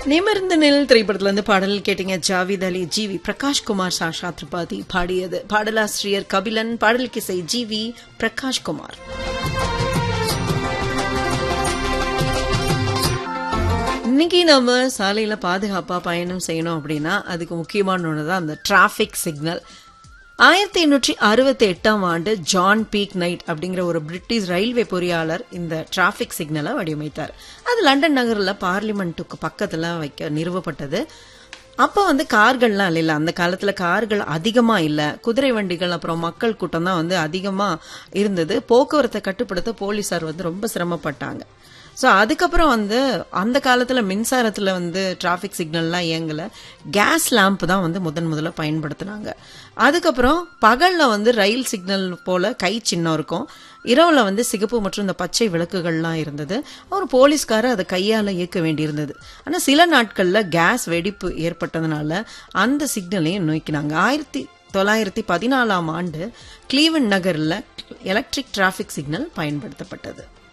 நிமிர்ந்த நெல் திரைப்படத்துல இருந்து பாடல் கேட்டீங்க ஜாவித் அலி ஜிவி பிரகாஷ் குமார் சாஷா திரிபாதி பாடியது பாடலாசிரியர் கபிலன் பாடல் கிசை ஜிவி பிரகாஷ் குமார் இன்னைக்கு நம்ம சாலையில பாதுகாப்பா பயணம் செய்யணும் அப்படின்னா அதுக்கு முக்கியமான ஒன்று தான் அந்த டிராஃபிக் சிக்னல் ஆயிரத்தி எண்ணூற்றி அறுபத்தி எட்டாம் ஆண்டு ஜான் பீக் நைட் அப்படிங்கிற ஒரு பிரிட்டிஷ் ரயில்வே பொறியாளர் இந்த டிராஃபிக் சிக்னலை வடிவமைத்தார் அது லண்டன் நகரில் பார்லிமெண்ட்டுக்கு பக்கத்தில் வைக்க நிறுவப்பட்டது அப்போ வந்து கார்கள்லாம் இல்லை அந்த காலத்தில் கார்கள் அதிகமாக இல்லை குதிரை வண்டிகள் அப்புறம் மக்கள் கூட்டம் தான் வந்து அதிகமாக இருந்தது போக்குவரத்தை கட்டுப்படுத்த போலீஸார் வந்து ரொம்ப சிரமப்பட்டாங்க ஸோ அதுக்கப்புறம் வந்து அந்த காலத்தில் மின்சாரத்தில் வந்து டிராஃபிக் சிக்னல்லாம் இயங்கலை கேஸ் லேம்ப் தான் வந்து முதன் முதல்ல பயன்படுத்தினாங்க அதுக்கப்புறம் பகலில் வந்து ரயில் சிக்னல் போல கை சின்னம் இருக்கும் இரவில் வந்து சிகப்பு மற்றும் இந்த பச்சை விளக்குகள்லாம் இருந்தது ஒரு போலீஸ்காரர் அதை கையால் இயக்க வேண்டியிருந்தது ஆனால் சில நாட்களில் கேஸ் வெடிப்பு ஏற்பட்டதுனால அந்த சிக்னலையும் நோக்கினாங்க ஆயிரத்தி தொள்ளாயிரத்தி பதினாலாம் ஆண்டு கிளீவன் நகரில் எலக்ட்ரிக் டிராஃபிக் சிக்னல் பயன்படுத்தப்பட்டது